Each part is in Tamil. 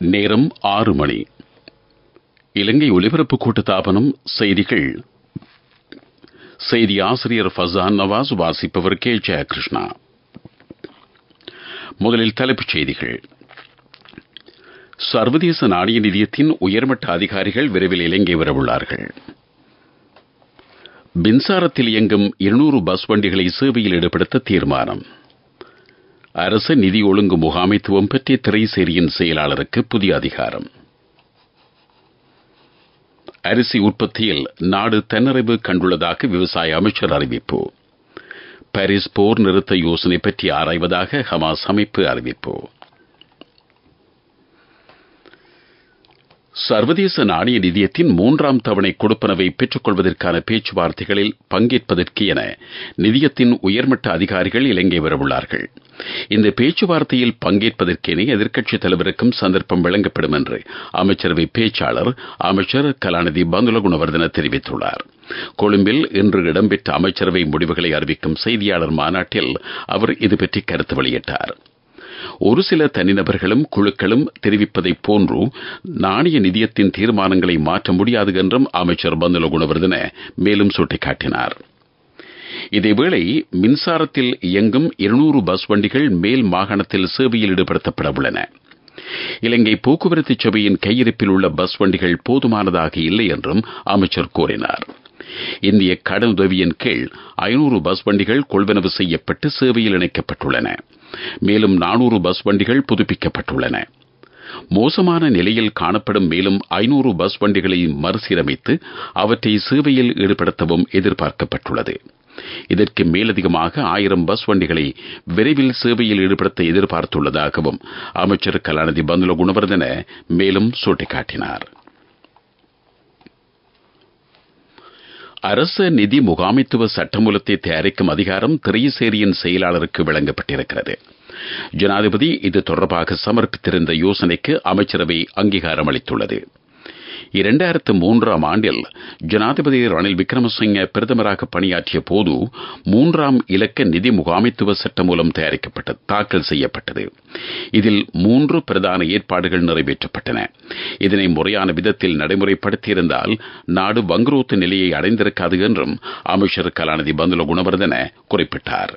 நேரம் ஆறு மணி இலங்கை ஒலிபரப்பு கூட்டுத்தாபனம் செய்திகள் செய்தி ஆசிரியர் ஃபசான் நவாஸ் வாசிப்பவர் கே ஜெயகிருஷ்ணா முதலில் தலைப்புச் செய்திகள் சர்வதேச நாணய நிதியத்தின் உயர்மட்ட அதிகாரிகள் விரைவில் இலங்கை வரவுள்ளார்கள் மின்சாரத்தில் இயங்கும் இருநூறு பஸ் வண்டிகளை சேவையில் ஈடுபடுத்த தீர்மானம் அரசு நிதி ஒழுங்கு முகாமைத்துவம் பற்றிய திரைசேரியின் செயலாளருக்கு புதிய அதிகாரம் அரிசி உற்பத்தியில் நாடு தன்னிறைவு கண்டுள்ளதாக விவசாய அமைச்சர் அறிவிப்பு பாரிஸ் போர் நிறுத்த யோசனை பற்றி ஆராய்வதாக ஹமாஸ் அமைப்பு அறிவிப்பு சர்வதேச நாணய நிதியத்தின் மூன்றாம் தவணை கொடுப்பனவை பெற்றுக் கொள்வதற்கான பேச்சுவார்த்தைகளில் பங்கேற்பதற்கு என நிதியத்தின் உயர்மட்ட அதிகாரிகள் இலங்கை வரவுள்ளார்கள் இந்த பேச்சுவார்த்தையில் பங்கேற்பதற்கென எதிர்க்கட்சித் தலைவருக்கும் சந்தர்ப்பம் வழங்கப்படும் என்று அமைச்சரவை பேச்சாளர் அமைச்சர் கலாநிதி பந்துல குணவர்தன தெரிவித்துள்ளார் கொழும்பில் இன்று இடம்பெற்ற அமைச்சரவை முடிவுகளை அறிவிக்கும் செய்தியாளர் மாநாட்டில் அவர் இதுபற்றி கருத்து வெளியிட்டார் ஒரு சில தனிநபர்களும் குழுக்களும் தெரிவிப்பதைப் போன்று நாணய நிதியத்தின் தீர்மானங்களை மாற்ற முடியாது என்றும் அமைச்சர் பந்துல குணவர்தன மேலும் சுட்டிக்காட்டினார் இதேவேளை மின்சாரத்தில் இயங்கும் இருநூறு பஸ் வண்டிகள் மேல் மாகாணத்தில் சேவையில் ஈடுபடுத்தப்பட உள்ளன இலங்கை போக்குவரத்து சபையின் கையிருப்பில் உள்ள பஸ் வண்டிகள் போதுமானதாக இல்லை என்றும் அமைச்சர் கூறினார் இந்திய கடனுதவியின் கீழ் ஐநூறு பஸ் வண்டிகள் கொள்வனவு செய்யப்பட்டு சேவையில் இணைக்கப்பட்டுள்ளன மேலும் நானூறு பஸ் வண்டிகள் புதுப்பிக்கப்பட்டுள்ளன மோசமான நிலையில் காணப்படும் மேலும் ஐநூறு பஸ் வண்டிகளை மறுசீரமைத்து அவற்றை சேவையில் ஈடுபடுத்தவும் எதிர்பார்க்கப்பட்டுள்ளது இதற்கு மேலதிகமாக ஆயிரம் பஸ் வண்டிகளை விரைவில் சேவையில் ஈடுபடுத்த எதிர்பார்த்துள்ளதாகவும் அமைச்சர் கலாநிதி பந்துல குணவர்தன மேலும் சுட்டிக்காட்டினார் அரச நிதி முகாமைத்துவ சட்டமூலத்தை தயாரிக்கும் அதிகாரம் திரையசேரியின் செயலாளருக்கு வழங்கப்பட்டிருக்கிறது ஜனாதிபதி இது தொடர்பாக சமர்ப்பித்திருந்த யோசனைக்கு அமைச்சரவை அங்கீகாரம் அளித்துள்ளது இரண்டாயிரத்து மூன்றாம் ஆண்டில் ஜனாதிபதி ரணில் விக்ரமசிங்க பிரதமராக பணியாற்றிய போது மூன்றாம் இலக்க நிதி முகாமைத்துவ சட்டம் மூலம் தயாரிக்கப்பட்ட தாக்கல் செய்யப்பட்டது இதில் மூன்று பிரதான ஏற்பாடுகள் நிறைவேற்றப்பட்டன இதனை முறையான விதத்தில் நடைமுறைப்படுத்தியிருந்தால் நாடு வங்குரோத்து நிலையை அடைந்திருக்காது என்றும் அமைச்சர் கலாநிதி பந்துல குணவர்தன குறிப்பிட்டார்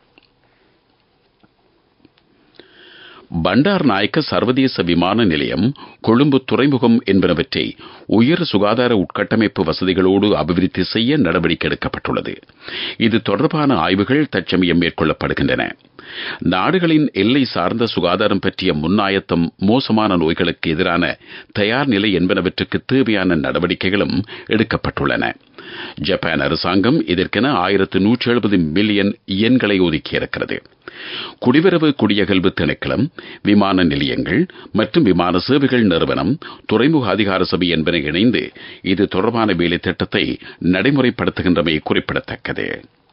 பண்டார் நாயக்க சர்வதேச விமான நிலையம் கொழும்பு துறைமுகம் என்பனவற்றை உயர் சுகாதார உட்கட்டமைப்பு வசதிகளோடு அபிவிருத்தி செய்ய நடவடிக்கை எடுக்கப்பட்டுள்ளது இது தொடர்பான ஆய்வுகள் தற்சமயம் மேற்கொள்ளப்படுகின்றன நாடுகளின் எல்லை சார்ந்த சுகாதாரம் பற்றிய முன்னாயத்தம் மோசமான நோய்களுக்கு எதிரான தயார் நிலை என்பனவற்றுக்கு தேவையான நடவடிக்கைகளும் எடுக்கப்பட்டுள்ளன ஜப்பான் அரசாங்கம் இதற்கென ஆயிரத்து நூற்றி எழுபது மில்லியன் இயன்களை ஒதுக்கியிருக்கிறது குடிவரவு குடியகல்வு திணைக்களம் விமான நிலையங்கள் மற்றும் விமான சேவைகள் நிறுவனம் துறைமுக அதிகார சபை என்பன இணைந்து இது தொடர்பான வேலை திட்டத்தை நடைமுறைப்படுத்துகின்றமை குறிப்பிடத்தக்கது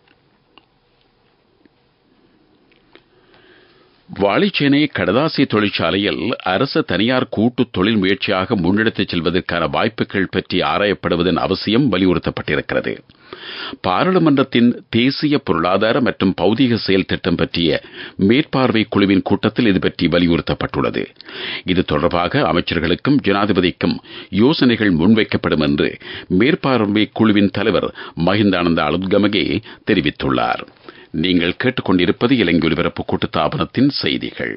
வாளிச்சேனை கடதாசி தொழிற்சாலையில் அரசு தனியார் கூட்டு தொழில் முயற்சியாக முன்னெடுத்துச் செல்வதற்கான வாய்ப்புகள் பற்றி ஆராயப்படுவதன் அவசியம் வலியுறுத்தப்பட்டிருக்கிறது பாராளுமன்றத்தின் தேசிய பொருளாதார மற்றும் பௌதிக செயல் திட்டம் பற்றிய மேற்பார்வை குழுவின் கூட்டத்தில் இது பற்றி வலியுறுத்தப்பட்டுள்ளது இது தொடர்பாக அமைச்சர்களுக்கும் ஜனாதிபதிக்கும் யோசனைகள் முன்வைக்கப்படும் என்று மேற்பார்வை குழுவின் தலைவர் மஹிந்தானந்த அலுத்கமகே தெரிவித்துள்ளார் நீங்கள் கேட்டுக்கொண்டிருப்பது இலங்கை ஒலிபரப்பு கூட்டுத்தாபனத்தின் செய்திகள்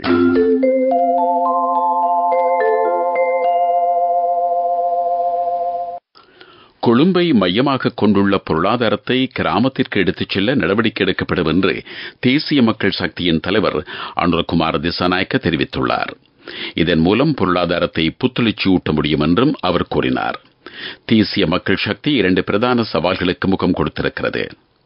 கொழும்பை மையமாக கொண்டுள்ள பொருளாதாரத்தை கிராமத்திற்கு எடுத்துச் செல்ல நடவடிக்கை எடுக்கப்படும் என்று தேசிய மக்கள் சக்தியின் தலைவர் அனுரகுமார் திசாநாயக்க தெரிவித்துள்ளார் இதன் மூலம் பொருளாதாரத்தை புத்துணர்ச்சியூட்ட முடியும் என்றும் அவர் கூறினார் தேசிய மக்கள் சக்தி இரண்டு பிரதான சவால்களுக்கு முகம் கொடுத்திருக்கிறது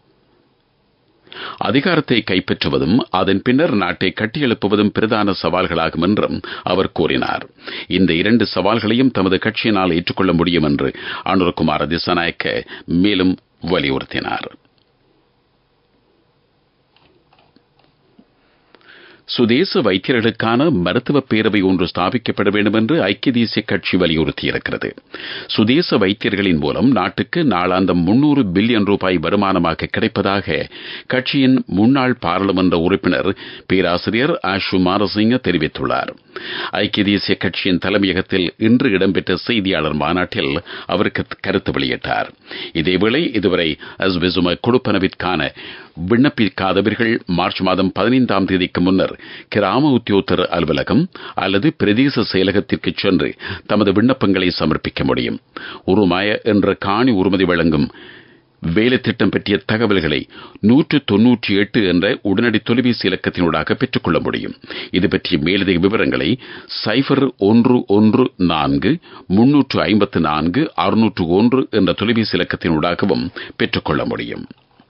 அதிகாரத்தை கைப்பற்றுவதும் அதன் பின்னர் நாட்டை கட்டியெழுப்புவதும் பிரதான சவால்களாகும் என்றும் அவர் கூறினார் இந்த இரண்டு சவால்களையும் தமது கட்சியினால் ஏற்றுக்கொள்ள முடியும் என்று அனுரகுமார திசாநாயக்க மேலும் வலியுறுத்தினார் சுதேச வைத்தியர்களுக்கான மருத்துவ பேரவை ஒன்று ஸ்தாபிக்கப்பட வேண்டும் என்று ஐக்கிய தேசிய கட்சி வலியுறுத்தியிருக்கிறது சுதேச வைத்தியர்களின் மூலம் நாட்டுக்கு நாளாந்தம் முன்னூறு பில்லியன் ரூபாய் வருமானமாக கிடைப்பதாக கட்சியின் முன்னாள் பாராளுமன்ற உறுப்பினர் பேராசிரியர் ஆஷு மாரசிங்க தெரிவித்துள்ளார் ஐக்கிய தேசிய கட்சியின் தலைமையகத்தில் இன்று இடம்பெற்ற செய்தியாளர் மாநாட்டில் அவர் கருத்து வெளியிட்டார் இதேவேளை இதுவரை அஸ்விசும கொடுப்பனவிற்கான விண்ணப்பிக்காதவர்கள் மார்ச் மாதம் பதினைந்தாம் தேதிக்கு முன்னர் கிராம உத்தியோகத்தர் அலுவலகம் அல்லது பிரதேச செயலகத்திற்கு சென்று தமது விண்ணப்பங்களை சமர்ப்பிக்க முடியும் உருமாய என்ற காணி உரிமதி வழங்கும் வேலை திட்டம் பற்றிய தகவல்களை நூற்று தொன்னூற்றி எட்டு என்ற உடனடி தொலைபேசி இலக்கத்தினூடாக பெற்றுக்கொள்ள முடியும் இது பற்றிய மேலதிக விவரங்களை சைபர் ஒன்று ஒன்று நான்கு முன்னூற்று ஐம்பத்து நான்கு அறுநூற்று ஒன்று என்ற தொலைபேசி இலக்கத்தினூடாகவும் பெற்றுக்கொள்ள முடியும்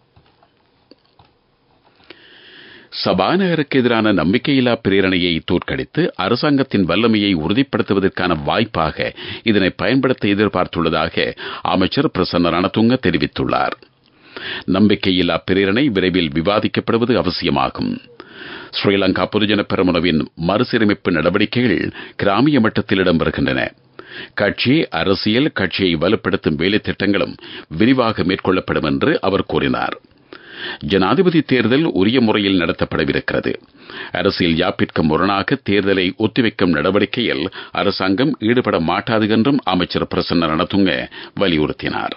சபாநாயகருக்கு எதிரான நம்பிக்கையில்லா பிரேரணையை தோற்கடித்து அரசாங்கத்தின் வல்லமையை உறுதிப்படுத்துவதற்கான வாய்ப்பாக இதனை பயன்படுத்த எதிர்பார்த்துள்ளதாக அமைச்சர் பிரசன்ன ரணதுங்க தெரிவித்துள்ளார் நம்பிக்கையில்லா பிரேரணை விரைவில் விவாதிக்கப்படுவது அவசியமாகும் ஸ்ரீலங்கா பொதுஜன பெரமுனவின் மறுசீரமைப்பு நடவடிக்கைகள் கிராமிய மட்டத்தில் இடம்பெறுகின்றன கட்சி அரசியல் கட்சியை வலுப்படுத்தும் வேலை திட்டங்களும் விரிவாக மேற்கொள்ளப்படும் என்று அவர் கூறினார் ஜனாதிபதி தேர்தல் உரிய முறையில் நடத்தப்படவிருக்கிறது அரசியல் யாப்பிற்கு முரணாக தேர்தலை ஒத்திவைக்கும் நடவடிக்கையில் அரசாங்கம் ஈடுபட மாட்டாது என்றும் அமைச்சர் பிரசன்ன ரணதுங்க வலியுறுத்தினார்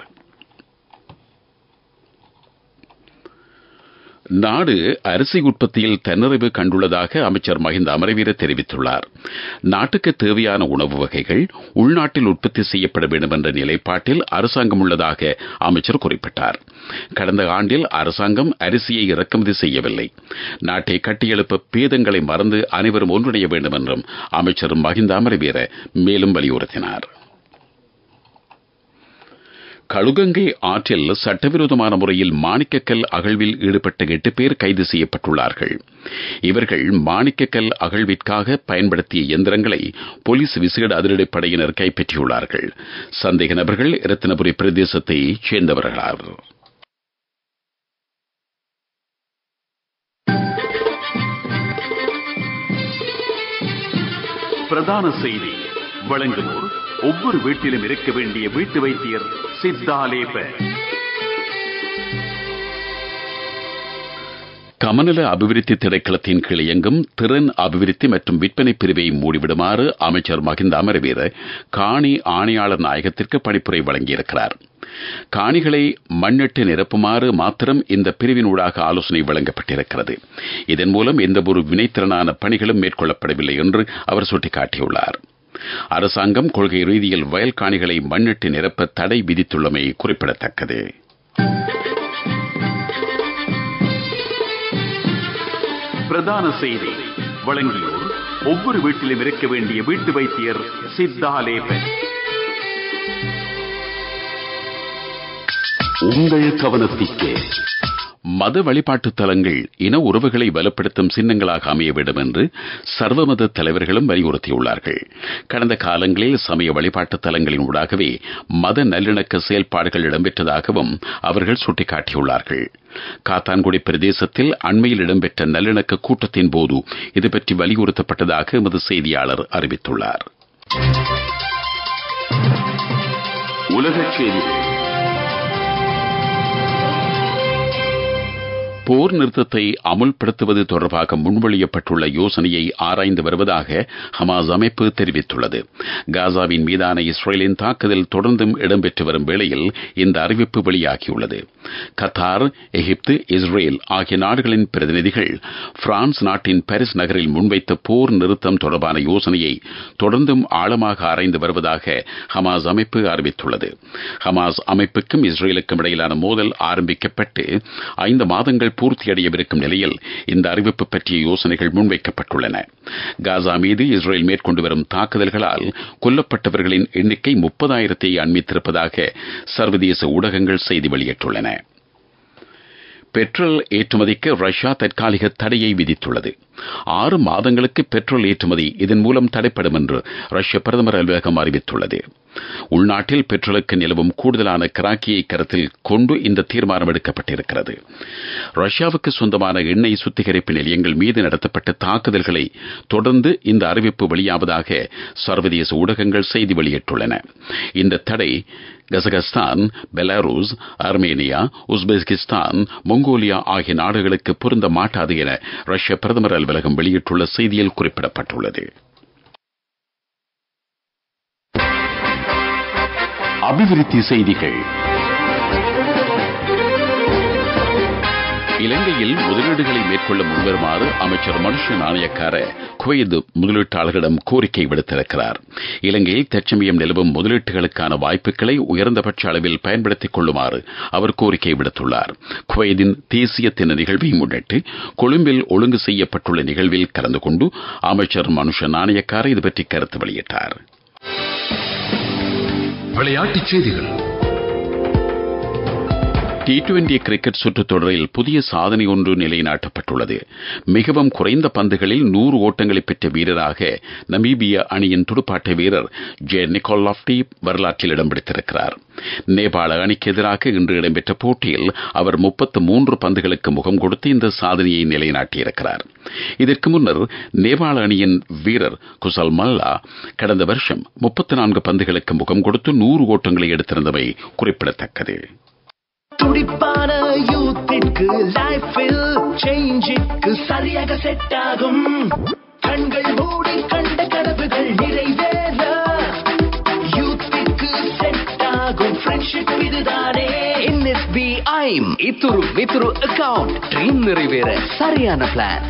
நாடு அரிசி உற்பத்தியில் தன்னிறைவு கண்டுள்ளதாக அமைச்சர் மஹிந்த அமரவீர தெரிவித்துள்ளார் நாட்டுக்கு தேவையான உணவு வகைகள் உள்நாட்டில் உற்பத்தி செய்யப்பட வேண்டும் என்ற நிலைப்பாட்டில் அரசாங்கம் உள்ளதாக அமைச்சர் குறிப்பிட்டார் கடந்த ஆண்டில் அரசாங்கம் அரிசியை இறக்குமதி செய்யவில்லை நாட்டை கட்டியெழுப்ப பேதங்களை மறந்து அனைவரும் ஒன்றிணைய வேண்டும் என்றும் அமைச்சர் மஹிந்த அமரவீர மேலும் வலியுறுத்தினார் கழுகங்கை ஆற்றில் சட்டவிரோதமான முறையில் மாணிக்கக்கல் அகழ்வில் ஈடுபட்ட எட்டு பேர் கைது செய்யப்பட்டுள்ளார்கள் இவர்கள் மாணிக்கக்கல் அகழ்விற்காக பயன்படுத்திய இயந்திரங்களை போலீஸ் விசேட அதிரடிப்படையினர் கைப்பற்றியுள்ளார்கள் சந்தேக நபர்கள் ரத்தினபுரி பிரதேசத்தை சேர்ந்தவர்களாவர் பிரதான செய்தி வழங்குவோர் ஒவ்வொரு வீட்டிலும் இருக்க வேண்டிய வீட்டு வைத்தியர் சித்தாலேப கமநல அபிவிருத்தி திணைக்களத்தின் கீழ் இயங்கும் திறன் அபிவிருத்தி மற்றும் விற்பனை பிரிவை மூடிவிடுமாறு அமைச்சர் மகிந்த அமரவீர காணி ஆணையாளர் நாயகத்திற்கு பணிப்புரை வழங்கியிருக்கிறார் காணிகளை மண்ணிட்டு நிரப்புமாறு மாத்திரம் இந்த பிரிவினூடாக ஆலோசனை வழங்கப்பட்டிருக்கிறது இதன் மூலம் எந்தவொரு வினைத்திறனான பணிகளும் மேற்கொள்ளப்படவில்லை என்று அவர் சுட்டிக்காட்டியுள்ளார் அரசாங்கம் கொள்கை ரீதியில் வயல் காணிகளை மண்ணிட்டு நிரப்ப தடை விதித்துள்ளமை குறிப்பிடத்தக்கது பிரதான செய்தி வழங்கியோர் ஒவ்வொரு வீட்டிலும் இருக்க வேண்டிய வீட்டு வைத்தியர் சித்தாலேபன் உங்கள் கவனத்திற்கு மத வழிபாட்டு தலங்கள் இன உறவுகளை பலப்படுத்தும் சின்னங்களாக அமைய வேண்டும் என்று சர்வமத தலைவர்களும் வலியுறுத்தியுள்ளார்கள் கடந்த காலங்களில் சமய வழிபாட்டு தலங்களின் ஊடாகவே மத நல்லிணக்க செயல்பாடுகள் இடம்பெற்றதாகவும் அவர்கள் சுட்டிக்காட்டியுள்ளார்கள் காத்தான்குடி பிரதேசத்தில் அண்மையில் இடம்பெற்ற நல்லிணக்க கூட்டத்தின் போது இது பற்றி வலியுறுத்தப்பட்டதாக எமது செய்தியாளர் அறிவித்துள்ளார் உலகச் செய்திகள் போர் நிறுத்தத்தை அமுல்படுத்துவது தொடர்பாக முன்மொழியப்பட்டுள்ள யோசனையை ஆராய்ந்து வருவதாக ஹமாஸ் அமைப்பு தெரிவித்துள்ளது காசாவின் மீதான இஸ்ரேலின் தாக்குதல் தொடர்ந்தும் இடம்பெற்று வரும் வேளையில் இந்த அறிவிப்பு வெளியாகியுள்ளது கத்தார் எகிப்து இஸ்ரேல் ஆகிய நாடுகளின் பிரதிநிதிகள் பிரான்ஸ் நாட்டின் பாரிஸ் நகரில் முன்வைத்த போர் நிறுத்தம் தொடர்பான யோசனையை தொடர்ந்தும் ஆழமாக ஆராய்ந்து வருவதாக ஹமாஸ் அமைப்பு அறிவித்துள்ளது ஹமாஸ் அமைப்புக்கும் இஸ்ரேலுக்கும் இடையிலான மோதல் ஆரம்பிக்கப்பட்டு ஐந்து மாதங்கள் பூர்த்தியடையவிருக்கும் நிலையில் இந்த அறிவிப்பு பற்றிய யோசனைகள் முன்வைக்கப்பட்டுள்ளன காசா மீது இஸ்ரேல் மேற்கொண்டு வரும் தாக்குதல்களால் கொல்லப்பட்டவர்களின் எண்ணிக்கை முப்பதாயிரத்தை அண்மித்திருப்பதாக சர்வதேச ஊடகங்கள் செய்தி வெளியிட்டுள்ளன பெட்ரோல் ஏற்றுமதிக்கு ரஷ்யா தற்காலிக தடையை விதித்துள்ளது ஆறு மாதங்களுக்கு பெட்ரோல் ஏற்றுமதி இதன் மூலம் தடைப்படும் என்று ரஷ்ய பிரதமர் அலுவலகம் அறிவித்துள்ளது உள்நாட்டில் பெட்ரோலுக்கு நிலவும் கூடுதலான கிராக்கியை கருத்தில் கொண்டு இந்த தீர்மானம் எடுக்கப்பட்டிருக்கிறது ரஷ்யாவுக்கு சொந்தமான எண்ணெய் சுத்திகரிப்பு நிலையங்கள் மீது நடத்தப்பட்ட தாக்குதல்களை தொடர்ந்து இந்த அறிவிப்பு வெளியாவதாக சர்வதேச ஊடகங்கள் செய்தி வெளியிட்டுள்ளன இந்த தடை Kazakhstan Belarus Armenia Uzbekistan Mongolia ஆகிய நாடுகளுக்கு பொருந்த மாட்டாது என ரஷ்ய பிரதமர் அலுவலகம் வெளியிட்டுள்ள செய்தியில் குறிப்பிடப்பட்டுள்ளது அபிவிருத்தி செய்திகள் இலங்கையில் முதலீடுகளை மேற்கொள்ள முன்வருமாறு அமைச்சர் மனுஷ நாணயக்கார குவைத் முதலீட்டாளர்களிடம் கோரிக்கை விடுத்திருக்கிறார் இலங்கையில் தற்சமயம் நிலவும் முதலீட்டுகளுக்கான வாய்ப்புகளை உயர்ந்தபட்ச அளவில் பயன்படுத்திக் கொள்ளுமாறு அவர் கோரிக்கை விடுத்துள்ளார் குவைதின் தேசிய தின நிகழ்வை முன்னிட்டு கொழும்பில் ஒழுங்கு செய்யப்பட்டுள்ள நிகழ்வில் கலந்து கொண்டு அமைச்சர் மனுஷ நாணயக்கார இது பற்றி கருத்து வெளியிட்டார் விளையாட்டுச் செய்திகள் டி டுவெண்டி கிரிக்கெட் சுற்றுத் தொடரில் புதிய சாதனை ஒன்று நிலைநாட்டப்பட்டுள்ளது மிகவும் குறைந்த பந்துகளில் நூறு ஓட்டங்களை பெற்ற வீரராக நமீபிய அணியின் துடுப்பாட்ட வீரர் ஜே நிக்கோலாப்டி வரலாற்றில் இடம் பிடித்திருக்கிறார் நேபாள அணிக்கு எதிராக இன்று இடம்பெற்ற போட்டியில் அவர் முப்பத்து மூன்று பந்துகளுக்கு முகம் கொடுத்து இந்த சாதனையை நிலைநாட்டியிருக்கிறார் இதற்கு முன்னர் நேபாள அணியின் வீரர் குசல் மல்லா கடந்த வருஷம் முப்பத்தி நான்கு பந்துகளுக்கு முகம் கொடுத்து நூறு ஓட்டங்களை எடுத்திருந்தவை குறிப்பிடத்தக்கது துடிப்பான யூத்திற்கு லைஃபில் சேஞ்சுக்கு சரியாக செட் ஆகும் கண்கள் மூடி கண்ட கனவுகள் நிறைவேற யூத்திற்கு செட் ஆகும் ஃப்ரெண்ட்ஷிப் இதுதானே என்எஸ்பி ஐம் இத்துரு வித்துரு அக்கவுண்ட் ட்ரீம் நிறைவேற சரியான பிளான்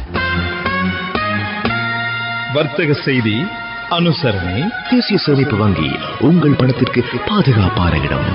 வர்த்தக செய்தி அனுசரணை தேசிய சேமிப்பு வங்கி உங்கள் பணத்திற்கு பாதுகாப்பான இடம்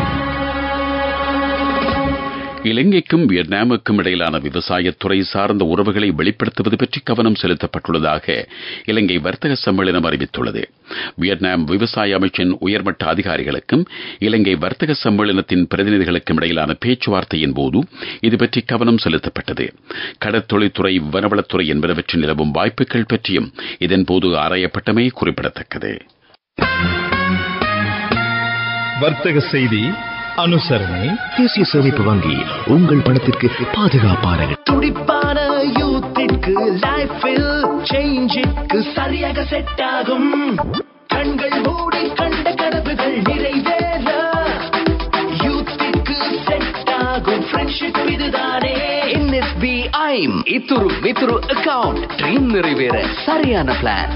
இலங்கைக்கும் வியட்நாமுக்கும் இடையிலான விவசாயத்துறை சார்ந்த உறவுகளை வெளிப்படுத்துவது பற்றி கவனம் செலுத்தப்பட்டுள்ளதாக இலங்கை வர்த்தக சம்மேளனம் அறிவித்துள்ளது வியட்நாம் விவசாய அமைச்சின் உயர்மட்ட அதிகாரிகளுக்கும் இலங்கை வர்த்தக சம்மேளனத்தின் பிரதிநிதிகளுக்கும் இடையிலான பேச்சுவார்த்தையின் போது இதுபற்றி கவனம் செலுத்தப்பட்டது கடற்தொழில்துறை வனவளத்துறை என்பனவற்றில் நிலவும் வாய்ப்புகள் பற்றியும் இதன்போது ஆராயப்பட்டமை குறிப்பிடத்தக்கது வர்த்தக செய்தி அனுசரணை தேசிய சேமிப்பு வங்கி உங்கள் பணத்திற்கு பாதுகாப்பான இடம் துடிப்பான யூத்திற்கு லைஃபில் சேஞ்சுக்கு சரியாக செட் ஆகும் கண்கள் மூடி கண்ட கனவுகள் நிறைவேற யூத்திற்கு செட் ஆகும் ஃப்ரெண்ட்ஷிப் இதுதானே என்எஸ்பி ஐம் இத்துரு வித்துரு அக்கவுண்ட் ட்ரீம் நிறைவேற சரியான பிளான்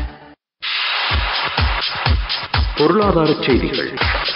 பொருளாதார செய்திகள்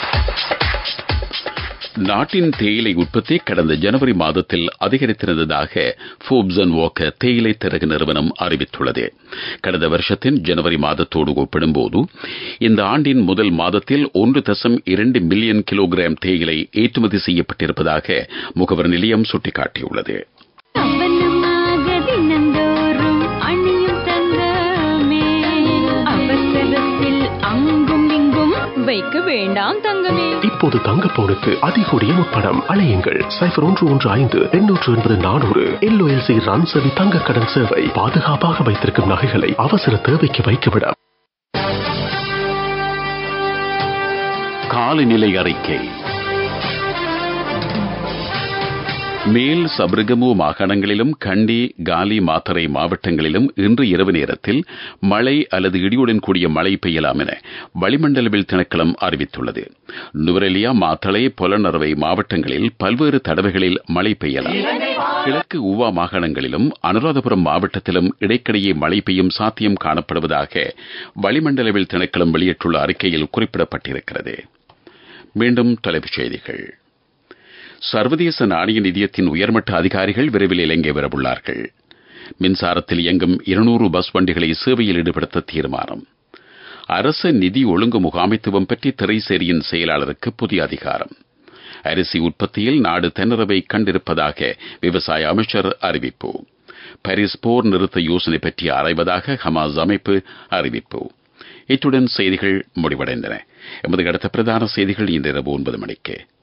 நாட்டின் தேயிலை உற்பத்தி கடந்த ஜனவரி மாதத்தில் அதிகரித்திருந்ததாக ஃபோப்சன் வாக்கர் தேயிலை தரகு நிறுவனம் அறிவித்துள்ளது கடந்த வருஷத்தின் ஜனவரி மாதத்தோடு ஒப்பிடும்போது இந்த ஆண்டின் முதல் மாதத்தில் ஒன்று தசம் இரண்டு மில்லியன் கிலோகிராம் தேயிலை ஏற்றுமதி செய்யப்பட்டிருப்பதாக முகவர் நிலையம் சுட்டிக்காட்டியுள்ளது அவனமாக தினந்தோறும் அணியும் தங்கமே அவசரத்தில் அங்கும் இங்கும் வைக்க வேண்டாம் தங்கமே இப்போது தங்க பவுனுக்கு அதிகூடிய முப்படம் அலையுங்கள் சைபர் ஒன்று ஒன்று ஐந்து எண்ணூற்று எண்பது நானூறு எல்ஓஎல்சி ரன்சவி தங்க கடன் சேவை பாதுகாப்பாக வைத்திருக்கும் நகைகளை அவசர தேவைக்கு வைக்கவிட காலநிலை அறிக்கை மேல் சபரகமு மாகாணங்களிலும் கண்டி காலி மாத்தறை மாவட்டங்களிலும் இன்று இரவு நேரத்தில் மழை அல்லது இடியுடன் கூடிய மழை பெய்யலாம் என வளிமண்டலவில் திணைக்களம் அறிவித்துள்ளது நுவரெலியா மாத்தளை பொலனறுவை மாவட்டங்களில் பல்வேறு தடவைகளில் மழை பெய்யலாம் கிழக்கு ஊவா மாகாணங்களிலும் அனுராதபுரம் மாவட்டத்திலும் இடைக்கிடையே மழை பெய்யும் சாத்தியம் காணப்படுவதாக வளிமண்டலவில் திணைக்களம் வெளியிட்டுள்ள அறிக்கையில் குறிப்பிடப்பட்டிருக்கிறது மீண்டும் தலைப்புச் செய்திகள் சர்வதேச நாணய நிதியத்தின் உயர்மட்ட அதிகாரிகள் விரைவில் இலங்கை வரவுள்ளார்கள் மின்சாரத்தில் இயங்கும் இருநூறு பஸ் வண்டிகளை சேவையில் ஈடுபடுத்த தீர்மானம் அரச நிதி ஒழுங்கு முகாமைத்துவம் பற்றி திரைசேரியின் செயலாளருக்கு புதிய அதிகாரம் அரிசி உற்பத்தியில் நாடு தென்னரவை கண்டிருப்பதாக விவசாய அமைச்சர் அறிவிப்பு பாரிஸ் போர் நிறுத்த யோசனை பற்றி ஆராய்வதாக ஹமாஸ் அமைப்பு அறிவிப்பு இத்துடன் செய்திகள் முடிவடைந்தன எமது அடுத்த பிரதான செய்திகள் இன்றிரவு ஒன்பது மணிக்கு